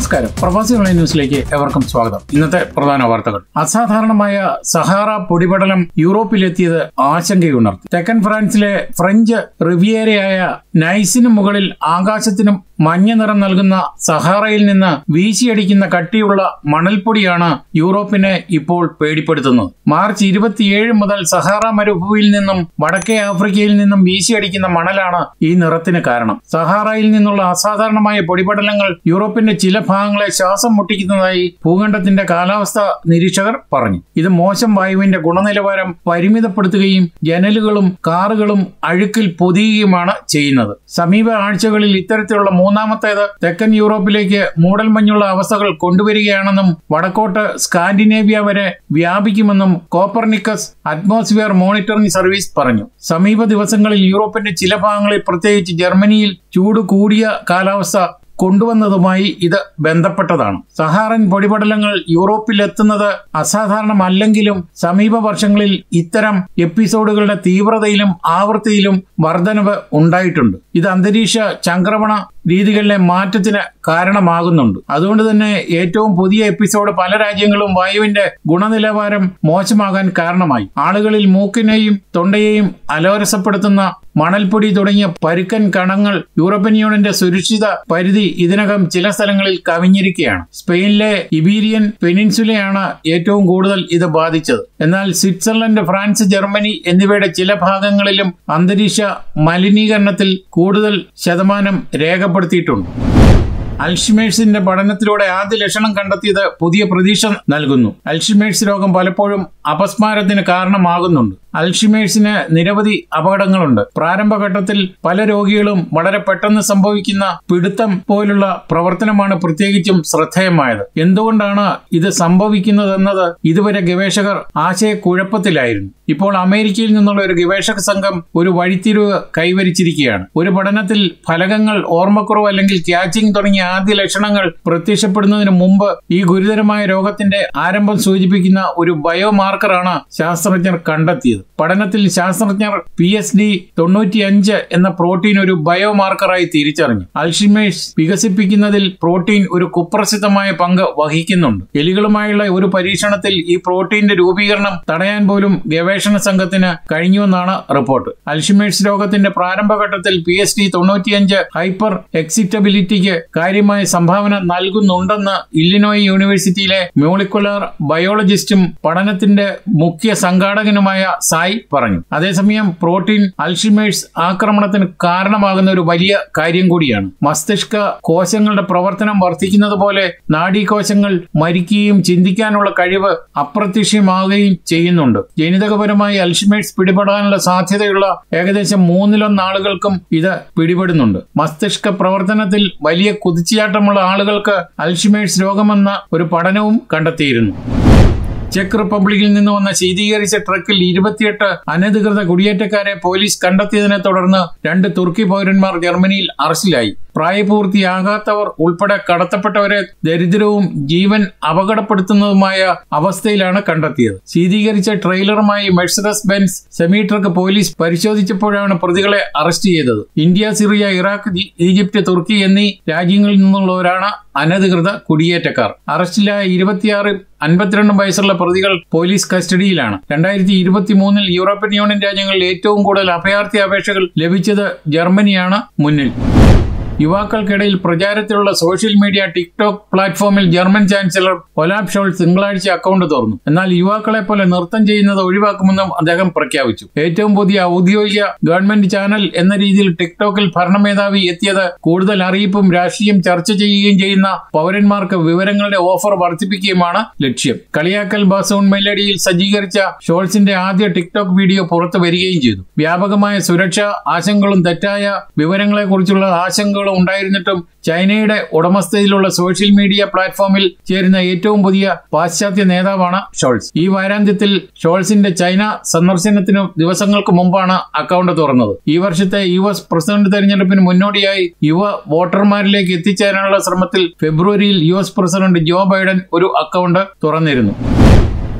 നമസ്കാരം പ്രവാസി ഓൺലൈൻ ന്യൂസിലേക്ക് എവർക്കും സ്വാഗതം ഇന്നത്തെ പ്രധാന വാർത്തകൾ അസാധാരണമായ സഹാറ പൊടിപടലം യൂറോപ്പിലെത്തിയത് ആശങ്കയുണർത്തി തെക്കൻ ഫ്രാൻസിലെ ഫ്രഞ്ച് റിവിയേരയായ നൈസിന് മുകളിൽ ആകാശത്തിനും മഞ്ഞ നിറം നൽകുന്ന സഹാറയിൽ നിന്ന് വീശിയടിക്കുന്ന കട്ടിയുള്ള മണൽപ്പൊടിയാണ് യൂറോപ്പിനെ ഇപ്പോൾ പേടിപ്പെടുത്തുന്നത് മാർച്ച് ഇരുപത്തിയേഴ് മുതൽ സഹാറ മരുഭൂമിയിൽ നിന്നും വടക്കേ ആഫ്രിക്കയിൽ നിന്നും വീശിയടിക്കുന്ന മണലാണ് ഈ നിറത്തിന് കാരണം സഹാറയിൽ നിന്നുള്ള അസാധാരണമായ പൊടിപടലങ്ങൾ യൂറോപ്പിന്റെ ചില ഭാഗങ്ങളെ ശ്വാസം മുട്ടിക്കുന്നതായി ഭൂഖണ്ഡത്തിന്റെ കാലാവസ്ഥ നിരീക്ഷകർ പറഞ്ഞു ഇത് മോശം വായുവിന്റെ ഗുണനിലവാരം പരിമിതപ്പെടുത്തുകയും ജനലുകളും കാറുകളും അഴുക്കിൽ പൊതിയുകയുമാണ് ചെയ്യുന്നത് സമീപ ആഴ്ചകളിൽ ഇത്തരത്തിലുള്ള മൂന്നാമത്തേത് തെക്കൻ യൂറോപ്പിലേക്ക് മൂടൽമഞ്ഞുള്ള അവസ്ഥകൾ കൊണ്ടുവരികയാണെന്നും വടക്കോട്ട് സ്കാൻഡിനേവിയ വരെ വ്യാപിക്കുമെന്നും കോപ്പർനിക്കസ് അറ്റ്മോസ്ഫിയർ മോണിറ്ററിംഗ് സർവീസ് പറഞ്ഞു സമീപ ദിവസങ്ങളിൽ യൂറോപ്പിന്റെ ചില ഭാഗങ്ങളിൽ പ്രത്യേകിച്ച് ജർമ്മനിയിൽ ചൂട് കൂടിയ കാലാവസ്ഥ കൊണ്ടുവന്നതുമായി ഇത് ബന്ധപ്പെട്ടതാണ് സഹാറൻ പൊടിപടലങ്ങൾ യൂറോപ്പിൽ എത്തുന്നത് അസാധാരണമല്ലെങ്കിലും സമീപ വർഷങ്ങളിൽ ഇത്തരം എപ്പിസോഡുകളുടെ തീവ്രതയിലും ആവൃത്തിയിലും വർധനവ് ഉണ്ടായിട്ടുണ്ട് ഇത് അന്തരീക്ഷ ചംക്രമണ രീതികളിലെ മാറ്റത്തിന് കാരണമാകുന്നുണ്ട് അതുകൊണ്ട് തന്നെ ഏറ്റവും പുതിയ എപ്പിസോഡ് പല രാജ്യങ്ങളും വായുവിന്റെ ഗുണനിലവാരം മോശമാകാൻ കാരണമായി ആളുകളിൽ മൂക്കിനെയും തൊണ്ടയെയും അലോരസപ്പെടുത്തുന്ന മണൽപ്പൊടി തുടങ്ങിയ പരുക്കൻ കണങ്ങൾ യൂറോപ്യൻ യൂണിയന്റെ സുരക്ഷിത പരിധി ഇതിനകം ചില സ്ഥലങ്ങളിൽ കവിഞ്ഞിരിക്കുകയാണ് സ്പെയിനിലെ ഇബീരിയൻ പെനിൻസുലയാണ് ഏറ്റവും കൂടുതൽ ഇത് ബാധിച്ചത് എന്നാൽ സ്വിറ്റ്സർലൻഡ് ഫ്രാൻസ് ജർമ്മനി എന്നിവയുടെ ചില ഭാഗങ്ങളിലും അന്തരീക്ഷ മലിനീകരണത്തിൽ കൂടുതൽ ശതമാനം രേഖപ്പെടുത്തിയിട്ടുണ്ട് അൽഷിമേഴ്സിന്റെ പഠനത്തിലൂടെ ആദ്യ ലക്ഷണം കണ്ടെത്തിയത് പുതിയ പ്രതീക്ഷ നൽകുന്നു അൽഷിമേഴ്സ് രോഗം പലപ്പോഴും അപസ്മാരത്തിന് കാരണമാകുന്നുണ്ട് അൽഷിമേഴ്സിന് നിരവധി അപകടങ്ങളുണ്ട് പ്രാരംഭഘട്ടത്തിൽ പല രോഗികളും വളരെ പെട്ടെന്ന് സംഭവിക്കുന്ന പിടുത്തം പോലുള്ള പ്രവർത്തനമാണ് പ്രത്യേകിച്ചും ശ്രദ്ധേയമായത് എന്തുകൊണ്ടാണ് ഇത് സംഭവിക്കുന്നതെന്നത് ഇതുവരെ ഗവേഷകർ ആശയക്കുഴപ്പത്തിലായിരുന്നു ഇപ്പോൾ അമേരിക്കയിൽ നിന്നുള്ള ഒരു ഗവേഷക സംഘം ഒരു വഴിത്തിരിവ് കൈവരിച്ചിരിക്കുകയാണ് ഒരു പഠനത്തിൽ ഫലകങ്ങൾ ഓർമ്മക്കുറവ് അല്ലെങ്കിൽ ക്യാച്ചിങ് തുടങ്ങിയ ആദ്യ ലക്ഷണങ്ങൾ പ്രത്യക്ഷപ്പെടുന്നതിന് മുമ്പ് ഈ ഗുരുതരമായ രോഗത്തിന്റെ ആരംഭം സൂചിപ്പിക്കുന്ന ഒരു ബയോമാർക്കറാണ് ശാസ്ത്രജ്ഞർ കണ്ടെത്തിയത് പഠനത്തിൽ ശാസ്ത്രജ്ഞർ പി എസ് ഡി തൊണ്ണൂറ്റിയഞ്ച് എന്ന പ്രോട്ടീൻ ഒരു ബയോമാർക്കറായി തിരിച്ചറിഞ്ഞു അൽഷിമേഴ്സ് വികസിപ്പിക്കുന്നതിൽ പ്രോട്ടീൻ ഒരു കുപ്രസിദ്ധമായ പങ്ക് വഹിക്കുന്നുണ്ട് എലികളുമായുള്ള ഒരു പരീക്ഷണത്തിൽ ഈ പ്രോട്ടീന്റെ രൂപീകരണം തടയാൻ പോലും ഗവേഷണ സംഘത്തിന് കഴിഞ്ഞുവെന്നാണ് റിപ്പോർട്ട് അൽഷിമേഴ്സ് രോഗത്തിന്റെ പ്രാരംഭഘട്ടത്തിൽ പി എസ് ഡി തൊണ്ണൂറ്റിയഞ്ച് ഹൈപ്പർ എക്സിറ്റബിലിറ്റിക്ക് കാര്യമായ സംഭാവന നൽകുന്നുണ്ടെന്ന് ഇല്ലിനോയ് യൂണിവേഴ്സിറ്റിയിലെ മോളിക്കുലർ ബയോളജിസ്റ്റും പഠനത്തിന്റെ മുഖ്യ സംഘാടകനുമായ സായ് പറഞ്ഞു അതേസമയം പ്രോട്ടീൻ അൽഷിമേഴ്സ് ആക്രമണത്തിന് കാരണമാകുന്ന ഒരു വലിയ കാര്യം കൂടിയാണ് മസ്തിഷ്ക കോശങ്ങളുടെ പ്രവർത്തനം വർദ്ധിക്കുന്നത് പോലെ നാഡീകോശങ്ങൾ മരിക്കുകയും ചിന്തിക്കാനുള്ള കഴിവ് അപ്രത്യക്ഷമാവുകയും ചെയ്യുന്നുണ്ട് ജനിതകപരമായി അൽഷിമേഴ്സ് പിടിപെടാനുള്ള സാധ്യതയുള്ള ഏകദേശം മൂന്നിലൊന്ന് ആളുകൾക്കും ഇത് പിടിപെടുന്നുണ്ട് മസ്തിഷ്ക പ്രവർത്തനത്തിൽ വലിയ കുതിച്ചുചാട്ടമുള്ള ആളുകൾക്ക് അൽഷിമേഴ്സ് രോഗമെന്ന ഒരു പഠനവും കണ്ടെത്തിയിരുന്നു ചെക്ക് റിപ്പബ്ലിക്കിൽ നിന്ന് വന്ന ശീതീകരിച്ച ട്രക്കിൽ ഇരുപത്തിയെട്ട് അനധികൃത കുടിയേറ്റക്കാരെ പോലീസ് കണ്ടെത്തിയതിനെ തുടർന്ന് രണ്ട് തുർക്കി പൗരന്മാർ ജർമ്മനിയിൽ അറസ്റ്റിലായി പ്രായപൂർത്തിയാകാത്തവർ ഉൾപ്പെടെ കടത്തപ്പെട്ടവരെ ദരിദ്രവും ജീവൻ അപകടപ്പെടുത്തുന്നതുമായ അവസ്ഥയിലാണ് കണ്ടെത്തിയത് ശീതീകരിച്ച ട്രെയിലറുമായി Mercedes Benz semi truck police പരിശോധിച്ചപ്പോഴാണ് പ്രതികളെ അറസ്റ്റ് ചെയ്തത് ഇന്ത്യ സിറിയ ഇറാഖ് ഈജിപ്ത് തുർക്കി എന്നീ രാജ്യങ്ങളിൽ നിന്നുള്ളവരാണ് അനധികൃത കുടിയേറ്റക്കാർ അറസ്റ്റിലായ ഇരുപത്തിയാറ് അൻപത്തിരണ്ട് വയസ്സുള്ള പ്രതികൾ പോലീസ് കസ്റ്റഡിയിലാണ് രണ്ടായിരത്തി ഇരുപത്തി മൂന്നിൽ യൂറോപ്യൻ യൂണിയൻ രാജ്യങ്ങളിൽ ഏറ്റവും കൂടുതൽ അഭയാർത്ഥി അപേക്ഷകൾ ലഭിച്ചത് ജർമ്മനിയാണ് മുന്നിൽ യുവാക്കൾക്കിടയിൽ പ്രചാരത്തിലുള്ള സോഷ്യൽ മീഡിയ ടിക്ടോക്ക് പ്ലാറ്റ്ഫോമിൽ ജർമ്മൻ ചാൻസലർ ഒലാബ് ഷോൾസ് തിങ്കളാഴ്ച അക്കൗണ്ട് തുറന്നു എന്നാൽ യുവാക്കളെ പോലെ നൃത്തം ചെയ്യുന്നത് ഒഴിവാക്കുമെന്നും അദ്ദേഹം പ്രഖ്യാപിച്ചു ഏറ്റവും പുതിയ ഔദ്യോഗിക ഗവൺമെന്റ് ചാനൽ എന്ന രീതിയിൽ ടിക്ടോക്കിൽ ഭരണമേധാവി എത്തിയത് കൂടുതൽ അറിയിപ്പും രാഷ്ട്രീയം ചർച്ച ചെയ്യുകയും ചെയ്യുന്ന പൗരന്മാർക്ക് വിവരങ്ങളുടെ ഓഫർ വർദ്ധിപ്പിക്കുകയുമാണ് ലക്ഷ്യം കളിയാക്കൽ ബാസോൺ മെലഡിയിൽ സജ്ജീകരിച്ച ഷോൾസിന്റെ ആദ്യ ടിക്ടോക്ക് വീഡിയോ പുറത്തു വരികയും ചെയ്തു വ്യാപകമായ സുരക്ഷാ ആശങ്കകളും തെറ്റായ വിവരങ്ങളെക്കുറിച്ചുള്ള ആശങ്കകളും ഉണ്ടായിരുന്നിട്ടും ചൈനയുടെ ഉടമസ്ഥതയിലുള്ള സോഷ്യൽ മീഡിയ പ്ലാറ്റ്ഫോമിൽ ചേരുന്ന ഏറ്റവും പുതിയ പാശ്ചാത്യ നേതാവാണ് ഷോൾസ് ഈ വാരാന്ത്യത്തിൽ ഷോൾസിന്റെ ചൈന സന്ദർശനത്തിനു ദിവസങ്ങൾക്ക് മുമ്പാണ് അക്കൗണ്ട് തുറന്നത് ഈ വർഷത്തെ യു എസ് പ്രസിഡന്റ് തെരഞ്ഞെടുപ്പിന് മുന്നോടിയായി യുവ വോട്ടർമാരിലേക്ക് എത്തിച്ചേരാനുള്ള ശ്രമത്തിൽ ഫെബ്രുവരിയിൽ U S president Joe Biden ഒരു അക്കൗണ്ട് തുറന്നിരുന്നു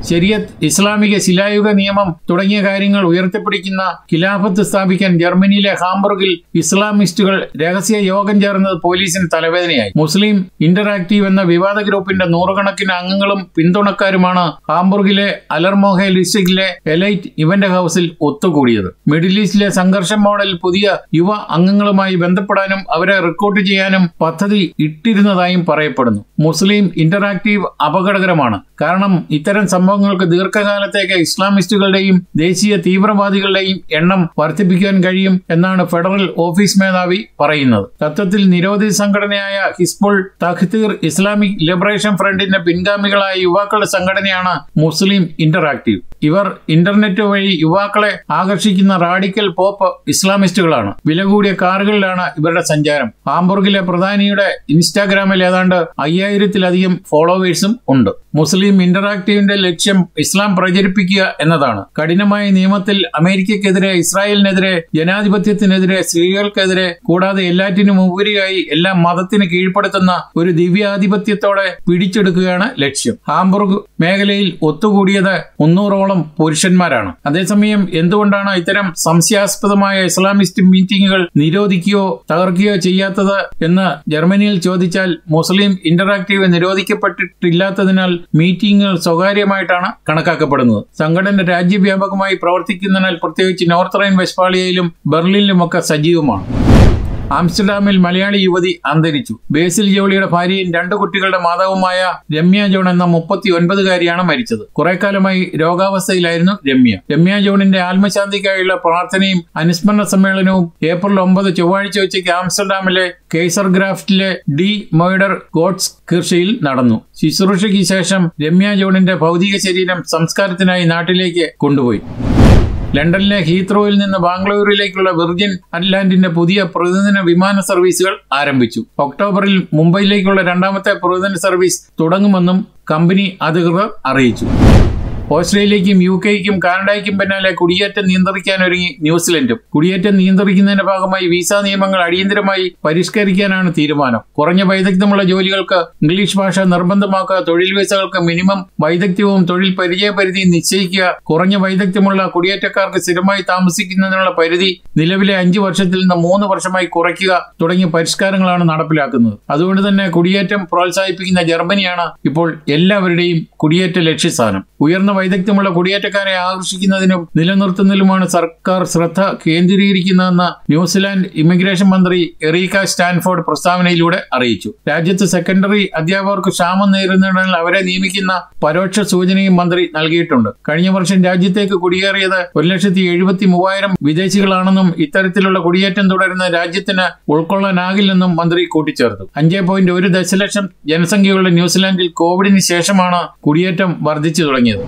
ശരിയത്ത് ഇസ്ലാമിക ശിലായുഗ നിയമം തുടങ്ങിയ കാര്യങ്ങൾ ഉയർത്തിപ്പിടിക്കുന്ന ഖിലാഫത്ത് സ്ഥാപിക്കാൻ ജർമ്മനിയിലെ ഹാംബർഗിൽ ഇസ്ലാമിസ്റ്റുകൾ രഹസ്യ യോഗം ചേർന്നത് പോലീസിന് തലവേദനയായി മുസ്ലിം ഇന്ററാക്റ്റീവ് എന്ന വിവാദ ഗ്രൂപ്പിന്റെ നൂറുകണക്കിന് അംഗങ്ങളും പിന്തുണക്കാരുമാണ് ഹാംബുർഗിലെ അലർമോഹെ ലിസ്റ്റിലെ എലൈറ്റ് ഇവന്റ് ഹൌസിൽ ഒത്തുകൂടിയത് മിഡിൽ ഈസ്റ്റിലെ സംഘർഷം മോഡൽ പുതിയ യുവ അംഗങ്ങളുമായി ബന്ധപ്പെടാനും അവരെ റിക്രൂട്ട് ചെയ്യാനും പദ്ധതി ഇട്ടിരുന്നതായും പറയപ്പെടുന്നു മുസ്ലിം ഇന്ററാക്റ്റീവ് അപകടകരമാണ് കാരണം ഇത്തരം സംഭവങ്ങൾക്ക് ദീർഘകാലത്തേക്ക് ഇസ്ലാമിസ്റ്റുകളുടെയും ദേശീയ തീവ്രവാദികളുടെയും എണ്ണം വർദ്ധിപ്പിക്കാൻ കഴിയും എന്നാണ് ഫെഡറൽ ഓഫീസ് മേധാവി പറയുന്നത് തത്വത്തിൽ നിരോധിത സംഘടനയായ ഹിസ്ബുൾ തഖ്തീർ ഇസ്ലാമിക് ലിബറേഷൻ ഫ്രണ്ടിന്റെ പിൻഗാമികളായ യുവാക്കളുടെ സംഘടനയാണ് മുസ്ലിം ഇന്ററാക്റ്റീവ് ഇവർ ഇന്റർനെറ്റ് വഴി യുവാക്കളെ ആകർഷിക്കുന്ന റാഡിക്കൽ പോപ്പ് ഇസ്ലാമിസ്റ്റുകളാണ് വില കൂടിയ കാറുകളിലാണ് ഇവരുടെ സഞ്ചാരം ഹാംബുർഗിലെ പ്രധാനിയുടെ ഇൻസ്റ്റാഗ്രാമിൽ ഏതാണ്ട് അയ്യായിരത്തിലധികം ഫോളോവേഴ്സും ഉണ്ട് മുസ്ലിം ഇന്ററാക്റ്റീവിന്റെ ലക്ഷ്യം ഇസ്ലാം പ്രചരിപ്പിക്കുക എന്നതാണ് കഠിനമായ നിയമത്തിൽ അമേരിക്കക്കെതിരെ ഇസ്രായേലിനെതിരെ ജനാധിപത്യത്തിനെതിരെ സ്ത്രീകൾക്കെതിരെ കൂടാതെ എല്ലാറ്റിനും ഉപരിയായി എല്ലാ മതത്തിന് കീഴ്പ്പെടുത്തുന്ന ഒരു ദിവ്യാധിപത്യത്തോടെ പിടിച്ചെടുക്കുകയാണ് ലക്ഷ്യം ഹാംബുർഗ് മേഖലയിൽ ഒത്തുകൂടിയത് മുന്നൂറോളം പുരുഷന്മാരാണ് അതേസമയം എന്തുകൊണ്ടാണ് ഇത്തരം സംശയാസ്പദമായ ഇസ്ലാമിസ്റ്റ് മീറ്റിംഗുകൾ നിരോധിക്കുകയോ തകർക്കുകയോ ചെയ്യാത്തത് എന്ന് ജർമ്മനിയിൽ ചോദിച്ചാൽ മുസ്ലിം ഇന്ററാക്റ്റീവ് നിരോധിക്കപ്പെട്ടിട്ടില്ലാത്തതിനാൽ മീറ്റിംഗുകൾ സ്വകാര്യമായിട്ടാണ് കണക്കാക്കപ്പെടുന്നത് സംഘടന രാജ്യവ്യാപകമായി പ്രവർത്തിക്കുന്നതിനാൽ പ്രത്യേകിച്ച് നോർത്ത് റൈൻ വെസ്റ്റ്ഫാളിയയിലും ബെർലിനിലുമൊക്കെ സജീവമാണ് ആംസ്റ്റർഡാമിൽ മലയാളി യുവതി അന്തരിച്ചു ബേസിൽ ജോളിയുടെ ഭാര്യയും രണ്ടു കുട്ടികളുടെ മാതാവുമായ രമ്യ ജോൺ എന്ന മുപ്പത്തി ഒൻപതുകാരിയാണ് മരിച്ചത് കുറെ കാലമായി രോഗാവസ്ഥയിലായിരുന്നു രമ്യ രമ്യ ജോണിന്റെ ആത്മശാന്തിക്കായുള്ള പ്രാർത്ഥനയും അനുസ്മരണ സമ്മേളനവും ഏപ്രിൽ ഒമ്പത് ചൊവ്വാഴ്ച ഉച്ചയ്ക്ക് ആംസ്റ്റർഡാമിലെ കേസർ ഗ്രാഫ്റ്റിലെ ഡി മൊയ്ഡർ ഗോഡ്സ് കിർഷയിൽ നടന്നു ശുശ്രൂഷയ്ക്ക് ശേഷം രമ്യ ജോണിന്റെ ഭൗതിക ശരീരം സംസ്കാരത്തിനായി നാട്ടിലേക്ക് കൊണ്ടുപോയി ലണ്ടനിലെ ഹീത്രോയിൽ നിന്ന് ബാംഗ്ലൂരിലേക്കുള്ള വിർജിൻ അറ്റ്ലാന്റിന്റെ പുതിയ പ്രതിദിന വിമാന സർവീസുകൾ ആരംഭിച്ചു ഒക്ടോബറിൽ മുംബൈയിലേക്കുള്ള രണ്ടാമത്തെ പ്രതിദിന സർവീസ് തുടങ്ങുമെന്നും കമ്പനി അധികൃതർ അറിയിച്ചു ഓസ്ട്രേലിയയ്ക്കും യു കെയ്ക്കും കാനഡയ്ക്കും പിന്നാലെ കുടിയേറ്റം നിയന്ത്രിക്കാനൊരുങ്ങി ന്യൂസിലൻഡും കുടിയേറ്റം നിയന്ത്രിക്കുന്നതിന്റെ ഭാഗമായി വിസ നിയമങ്ങൾ അടിയന്തരമായി പരിഷ്കരിക്കാനാണ് തീരുമാനം കുറഞ്ഞ വൈദഗ്ധ്യമുള്ള ജോലികൾക്ക് ഇംഗ്ലീഷ് ഭാഷ നിർബന്ധമാക്കുക തൊഴിൽ വിസകൾക്ക് മിനിമം വൈദഗ്ധ്യവും തൊഴിൽ പരിചയ പരിധിയും നിശ്ചയിക്കുക കുറഞ്ഞ വൈദഗ്ധ്യമുള്ള കുടിയേറ്റക്കാർക്ക് സ്ഥിരമായി താമസിക്കുന്നതിനുള്ള പരിധി നിലവിലെ അഞ്ചു വർഷത്തിൽ നിന്ന് മൂന്ന് വർഷമായി കുറയ്ക്കുക തുടങ്ങിയ പരിഷ്കാരങ്ങളാണ് നടപ്പിലാക്കുന്നത് അതുകൊണ്ട് തന്നെ കുടിയേറ്റം പ്രോത്സാഹിപ്പിക്കുന്ന ജർമ്മനിയാണ് ഇപ്പോൾ എല്ലാവരുടെയും കുടിയേറ്റ ലക്ഷ്യസ്ഥാനം ഉയർന്ന വൈദഗ്ധ്യമുള്ള കുടിയേറ്റക്കാരെ ആകർഷിക്കുന്നതിനും നിലനിർത്തുന്നതിലുമാണ് സർക്കാർ ശ്രദ്ധ കേന്ദ്രീകരിക്കുന്നതെന്ന് ന്യൂസിലാൻഡ് ഇമിഗ്രേഷൻ മന്ത്രി എറീക്ക സ്റ്റാൻഫോർഡ് പ്രസ്താവനയിലൂടെ അറിയിച്ചു രാജ്യത്ത് സെക്കൻഡറി അധ്യാപകർക്ക് ക്ഷാമം നേരിടുന്നതിനാൽ അവരെ നിയമിക്കുന്ന പരോക്ഷ സൂചനയും മന്ത്രി നൽകിയിട്ടുണ്ട് കഴിഞ്ഞ വർഷം രാജ്യത്തേക്ക് കുടിയേറിയത് ഒരു ലക്ഷത്തി എഴുപത്തി മൂവായിരം വിദേശികളാണെന്നും ഇത്തരത്തിലുള്ള കുടിയേറ്റം തുടരുന്ന രാജ്യത്തിന് ഉൾക്കൊള്ളാനാകില്ലെന്നും മന്ത്രി കൂട്ടിച്ചേർത്തു അഞ്ച് പോയിന്റ് ഒരു ദശലക്ഷം ജനസംഖ്യയുള്ള ന്യൂസിലാൻഡിൽ കോവിഡിന് ശേഷമാണ് കുടിയേറ്റം വർദ്ധിച്ചു തുടങ്ങിയത്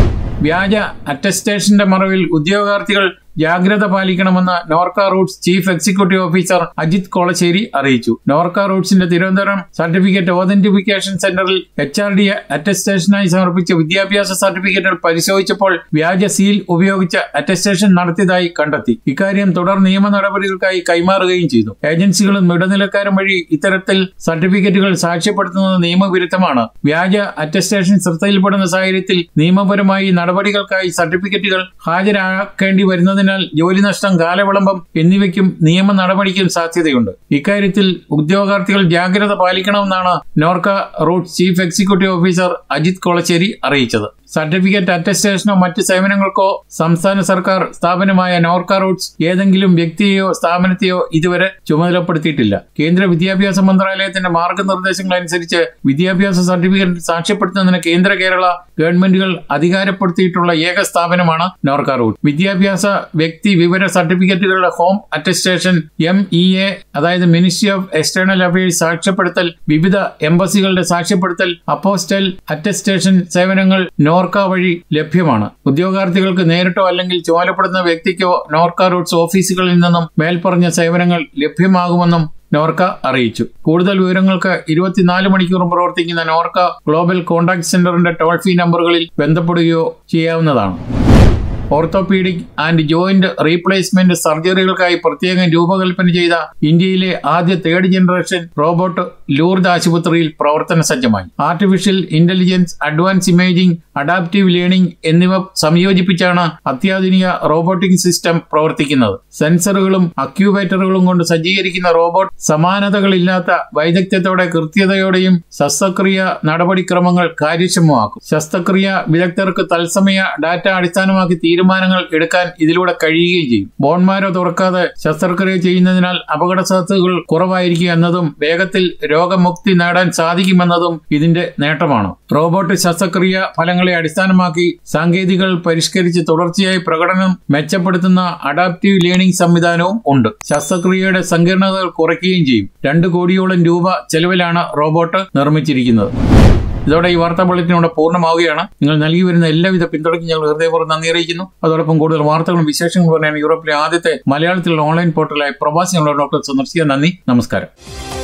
വ്യാജ അറ്റസ്റ്റേഷന്റെ മറവിൽ ഉദ്യോഗാർത്ഥികൾ ജാഗ്രത പാലിക്കണമെന്ന് Norka roots chief executive officer Ajith Kolassery അറിയിച്ചു നോർക്ക റൂട്ട്സിന്റെ തിരുവനന്തപുരം സർട്ടിഫിക്കറ്റ് ഓതന്റിഫിക്കേഷൻ സെന്ററിൽ എച്ച് ആർ ഡി അറ്റസ്റ്റേഷനായി സമർപ്പിച്ച വിദ്യാഭ്യാസ സർട്ടിഫിക്കറ്റുകൾ പരിശോധിച്ചപ്പോൾ വ്യാജ സീൽ ഉപയോഗിച്ച് അറ്റസ്റ്റേഷൻ നടത്തിയതായി കണ്ടെത്തി ഇക്കാര്യം തുടർ നിയമ നടപടികൾക്കായി കൈമാറുകയും ചെയ്തു ഏജൻസികളും ഇടനിലക്കാരും വഴി ഇത്തരത്തിൽ സർട്ടിഫിക്കറ്റുകൾ സാക്ഷ്യപ്പെടുത്തുന്നത് നിയമവിരുദ്ധമാണ് വ്യാജ അറ്റസ്റ്റേഷൻ ശ്രദ്ധയിൽപ്പെടുന്ന സാഹചര്യത്തിൽ നിയമപരമായി നടപടികൾക്കായി സർട്ടിഫിക്കറ്റുകൾ ഹാജരാക്കേണ്ടി വരുന്നതിനാൽ ജോലി നഷ്ടം കാലവിളംബം എന്നിവയ്ക്കും നിയമ നടപടിക്കും സാധ്യതയുണ്ട് ഇക്കാര്യത്തിൽ ഉദ്യോഗാർത്ഥികൾ ജാഗ്രത പാലിക്കണമെന്നാണ് Norka root chief executive officer Ajith Kolachery അറിയിച്ചത് സർട്ടിഫിക്കറ്റ് അറ്റസ്റ്റേഷനോ മറ്റ് സേവനങ്ങൾക്കോ സംസ്ഥാന സർക്കാർ സ്ഥാപനമായ നോർക്ക റൂട്ട്സ് ഏതെങ്കിലും വ്യക്തിയെയോ സ്ഥാപനത്തെയോ ഇതുവരെ ചുമതലപ്പെടുത്തിയിട്ടില്ല കേന്ദ്ര വിദ്യാഭ്യാസ മന്ത്രാലയത്തിന്റെ മാർഗനിർദ്ദേശങ്ങൾ അനുസരിച്ച് വിദ്യാഭ്യാസ സർട്ടിഫിക്കറ്റ് സാക്ഷ്യപ്പെടുത്തുന്നതിന് കേന്ദ്ര കേരള ഗവൺമെന്റുകൾ അധികാരപ്പെടുത്തിയിട്ടുള്ള ഏക സ്ഥാപനമാണ് നോർക്ക റൂട്ട് വിദ്യാഭ്യാസ വ്യക്തി വിവര സർട്ടിഫിക്കറ്റുകളുടെ home attestation M E A അതായത് മിനിസ്ട്രി ഓഫ് എക്സ്റ്റേണൽ അഫയേഴ്സ് സാക്ഷ്യപ്പെടുത്തൽ വിവിധ എംബസികളുടെ സാക്ഷ്യപ്പെടുത്തൽ അപ്പോസ്റ്റൽ അറ്റസ്റ്റേഷൻ സേവനങ്ങൾ നോർക്ക വഴി ലഭ്യമാണ് ഉദ്യോഗാർത്ഥികൾക്ക് നേരിട്ടോ അല്ലെങ്കിൽ ചുമതലപ്പെടുന്ന വ്യക്തിക്കോ നോർക്ക റൂട്ട്സ് ഓഫീസുകളിൽ നിന്നും മേൽപ്പറഞ്ഞ സേവനങ്ങൾ ലഭ്യമാകുമെന്നും നോർക്ക അറിയിച്ചു കൂടുതൽ വിവരങ്ങൾക്ക് ഇരുപത്തിനാല് മണിക്കൂറും പ്രവർത്തിക്കുന്ന നോർക്ക ഗ്ലോബൽ കോൺടാക്ട് സെന്ററിന്റെ ടോൾ ഫ്രീ നമ്പറുകളിൽ ബന്ധപ്പെടുകയോ ചെയ്യാവുന്നതാണ് ഓർത്തോപീഡിക് ആൻഡ് ജോയിന്റ് റീപ്ലേസ്മെന്റ് സർജറികൾക്കായി പ്രത്യേകം രൂപകൽപ്പന ചെയ്ത ഇന്ത്യയിലെ ആദ്യ തേർഡ് ജനറേഷൻ റോബോട്ട് ലൂർദ് ആശുപത്രിയിൽ പ്രവർത്തന സജ്ജമായി artificial intelligence advance imaging adaptive learning എന്നിവ സംയോജിപ്പിച്ചാണ് അത്യാധുനിക റോബോട്ടിക് സിസ്റ്റം പ്രവർത്തിക്കുന്നത് സെൻസറുകളും അക്യൂബേറ്ററുകളും കൊണ്ട് സജ്ജീകരിക്കുന്ന റോബോട്ട് സമാനതകളില്ലാത്ത വൈദഗ്ധ്യത്തോടെ കൃത്യതയോടെയും ശസ്ത്രക്രിയ നടപടിക്രമങ്ങൾ കാര്യക്ഷമമാക്കും ശസ്ത്രക്രിയ വിദഗ്ധർക്ക് തത്സമയ ഡാറ്റ അടിസ്ഥാനമാക്കി തീരുമാനങ്ങൾ എടുക്കാൻ ഇതിലൂടെ കഴിയുകയും ചെയ്യും ബോൺമാരോ തുറക്കാതെ ശസ്ത്രക്രിയ ചെയ്യുന്നതിനാൽ അപകട സാധ്യതകൾ കുറവായിരിക്കും എന്നതും വേഗത്തിൽ രോഗമുക്തി നേടാൻ സാധിക്കുമെന്നതും ഇതിന്റെ നേട്ടമാണ് റോബോട്ട് ശസ്ത്രക്രിയ ഫലങ്ങളെ അടിസ്ഥാനമാക്കി സാങ്കേതികൾ പരിഷ്കരിച്ച് തുടർച്ചയായി പ്രകടനം മെച്ചപ്പെടുത്തുന്ന അഡാപ്റ്റീവ് ലേണിംഗ് സംവിധാനവും ഉണ്ട് ശസ്ത്രക്രിയയുടെ സങ്കീർണതകൾ കുറയ്ക്കുകയും ചെയ്യും രണ്ട് കോടിയോളം രൂപ ചെലവിലാണ് റോബോട്ട് നിർമ്മിച്ചിരിക്കുന്നത് ഇതോടെ ഈ വാർത്താ ബുള്ളറ്റിനോട് പൂർണ്ണമാവുകയാണ് നിങ്ങൾ നൽകി വരുന്ന എല്ലാവിധ പിന്തുണയ്ക്കും ഞങ്ങൾ ഹൃദയപൂർവ്വം നന്ദി അറിയിക്കുന്നു അതോടൊപ്പം കൂടുതൽ വാർത്തകളും വിശേഷങ്ങളും പറയാൻ യൂറോപ്പിലെ ആദ്യത്തെ മലയാളത്തിലുള്ള ഓൺലൈൻ പോർട്ടലായ പ്രവാസികളുടെ ഡോക്ടർ സന്ദർശിക്കാൻ നന്ദി നമസ്കാരം